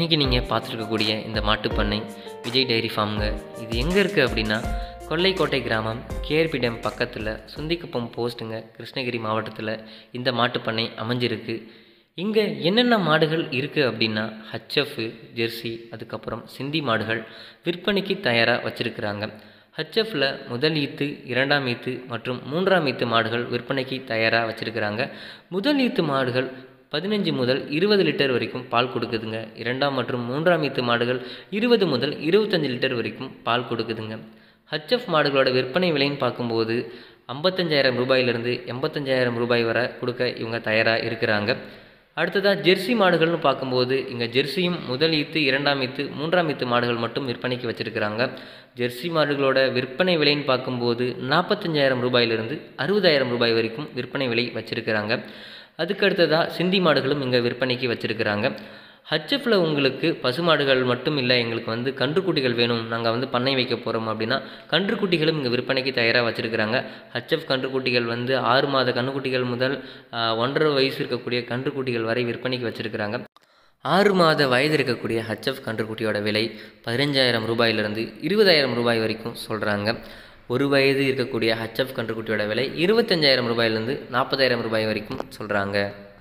இன்றைக்கி நீங்கள் பார்த்துருக்கக்கூடிய இந்த மாட்டுப்பண்ணை விஜய் டைரி ஃபார்முங்க இது எங்கே இருக்குது அப்படின்னா கொல்லைக்கோட்டை கிராமம் கேஆர்பி டேம் பக்கத்தில் சுந்திக்குப்பம் போஸ்ட்டுங்க கிருஷ்ணகிரி மாவட்டத்தில் இந்த மாட்டுப்பண்ணை அமைஞ்சிருக்கு இங்கே என்னென்ன மாடுகள் இருக்குது அப்படின்னா ஹச்எஃப் ஜெர்சி அதுக்கப்புறம் சிந்தி மாடுகள் விற்பனைக்கு தயாராக வச்சுருக்கிறாங்க ஹச்எஃப்ல முதல் ஈத்து இரண்டாம் ஈத்து மற்றும் மூன்றாம் ஈத்து மாடுகள் விற்பனைக்கு தயாராக வச்சுருக்கிறாங்க முதல் ஈத்து மாடுகள் பதினஞ்சு முதல் இருபது லிட்டர் வரைக்கும் பால் கொடுக்குதுங்க இரண்டாம் மற்றும் மூன்றாம் ஈத்து மாடுகள் இருபது முதல் இருபத்தஞ்சு லிட்டர் வரைக்கும் பால் கொடுக்குதுங்க ஹச்எஃப் மாடுகளோட விற்பனை விலைன்னு பார்க்கும்போது ஐம்பத்தஞ்சாயிரம் ரூபாயிலிருந்து எண்பத்தஞ்சாயிரம் ரூபாய் வரை கொடுக்க இவங்க தயாராக இருக்கிறாங்க அடுத்ததாக ஜெர்சி மாடுகள்னு பார்க்கும்போது இங்கே ஜெர்சியும் முதல் ஈத்து இரண்டாம் ஈத்து மூன்றாம் ஈத்து மாடுகள் மட்டும் விற்பனைக்கு வச்சுருக்கிறாங்க ஜெர்சி மாடுகளோட விற்பனை விலைன்னு பார்க்கும்போது நாற்பத்தஞ்சாயிரம் ரூபாயிலிருந்து அறுபதாயிரம் ரூபாய் வரைக்கும் விற்பனை விலை வச்சுருக்கிறாங்க அதுக்கு அடுத்ததாக சிந்தி மாடுகளும் இங்கே விற்பனைக்கு வச்சுருக்கிறாங்க ஹச்எஃப்ல உங்களுக்கு பசுமாடுகள் மட்டும் இல்லை எங்களுக்கு வந்து கன்றுக்குட்டிகள் வேணும் நாங்கள் வந்து பண்ணை வைக்க போகிறோம் அப்படின்னா கன்றுக்குட்டிகளும் இங்கே விற்பனைக்கு தயாராக வச்சுருக்கிறாங்க ஹச்எஃப் கன்றுக்குட்டிகள் வந்து ஆறு மாத கன்றுக்குட்டிகள் முதல் ஆஹ், ஒன்றரை வயசு இருக்கக்கூடிய கன்றுக்குட்டிகள் வரை விற்பனைக்கு வச்சுருக்கிறாங்க ஆறு மாத வயது இருக்கக்கூடிய ஹச்எஃப் கன்றுக்குட்டியோட விலை பதினஞ்சாயிரம் ரூபாயிலிருந்து இருபதாயிரம் ரூபாய் வரைக்கும் சொல்கிறாங்க ஒரு வயது இருக்கக்கூடிய ஹச்எஃப் கன்றுக்குட்டியோட விலை இருபத்தஞ்சாயிரம் ரூபாயிலிருந்து நாற்பதாயிரம் ரூபாய் வரைக்கும் சொல்கிறாங்க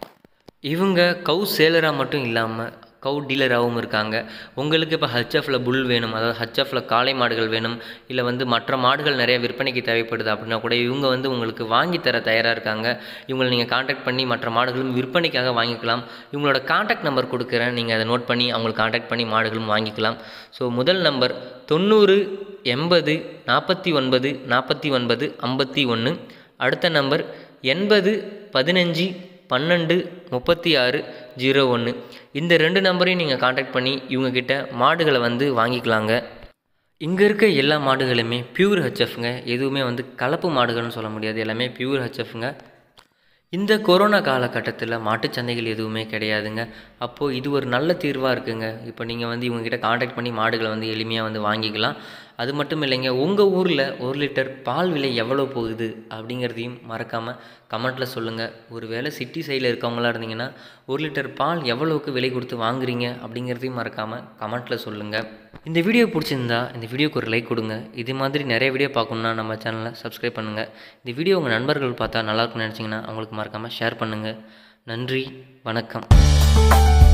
இவங்க கவு சேலராக மட்டும் இல்லாமல் கவு டீலராகவும் இருக்காங்க உங்களுக்கு இப்போ ஹச்எஃப்ல புல் வேணும் அதாவது ஹச்எஃப்ல காளை மாடுகள் வேணும் இல்லை வந்து மற்ற மாடுகள் நிறைய விற்பனைக்கு தேவைப்படுது அப்படின்னா கூட இவங்க வந்து உங்களுக்கு வாங்கி தர தயாராக இருக்காங்க இவங்களை நீங்கள் காண்டாக்ட் பண்ணி மற்ற மாடுகளும் விற்பனைக்காக வாங்கிக்கலாம் இவங்களோட காண்டாக்ட் நம்பர் கொடுக்குறேன் நீங்கள் அதை நோட் பண்ணி அவங்களுக்கு காண்டாக்ட் பண்ணி மாடுகளும் வாங்கிக்கலாம் ஸோ முதல் நம்பர் தொண்ணூறு எண்பது நாற்பத்தி ஒன்பது நாற்பத்தி ஒன்பது ஐம்பத்தி ஒன்று அடுத்த நம்பர் எண்பது பதினஞ்சு பன்னெண்டு முப்பத்தி ஆறு ஜீரோ ஒன்று இந்த ரெண்டு நம்பரையும் நீங்கள் காண்டாக்ட் பண்ணி இவங்கக்கிட்ட மாடுகளை வந்து வாங்கிக்கலாங்க இங்கே இருக்க எல்லா மாடுகளுமே பியூர் ஹெச்எஃப்ங்க எதுவுமே வந்து கலப்பு மாடுகள்னு சொல்ல முடியாது எல்லாமே பியூர் ஹெச்எஃப்ங்க இந்த கொரோனா காலகட்டத்தில் மாட்டுச் சந்தைகள் எதுவுமே கிடையாதுங்க அப்போது இது ஒரு நல்ல தீர்வாக இருக்குங்க இப்போ நீங்கள் வந்து இவங்ககிட்ட காண்டாக்ட் பண்ணி மாடுகளை வந்து எளிமையாக வந்து வாங்கிக்கலாம் அது மட்டும் இல்லைங்க உங்கள் ஊரில் ஒரு லிட்டர் பால் விலை எவ்வளோ போகுது அப்படிங்கிறதையும் மறக்காமல் கமெண்ட்டில் சொல்லுங்கள் ஒரு வேளை சிட்டி சைடில் இருக்கவங்களா இருந்தீங்கன்னா ஒரு லிட்டர் பால் எவ்வளோவுக்கு விலை கொடுத்து வாங்குறீங்க அப்படிங்கிறதையும் மறக்காமல் கமெண்ட்டில் சொல்லுங்கள் இந்த வீடியோ பிடிச்சிருந்தா இந்த வீடியோக்கு ஒரு லைக் கொடுங்க இது மாதிரி நிறைய வீடியோ பார்க்கணுன்னா நம்ம சேனலை சப்ஸ்கிரைப் பண்ணுங்கள் இந்த வீடியோ உங்கள் நண்பர்கள் பார்த்தா நல்லா இருக்கும்னு நினச்சிங்கன்னா அவங்களுக்கு மறக்காமல் ஷேர் பண்ணுங்கள் நன்றி வணக்கம்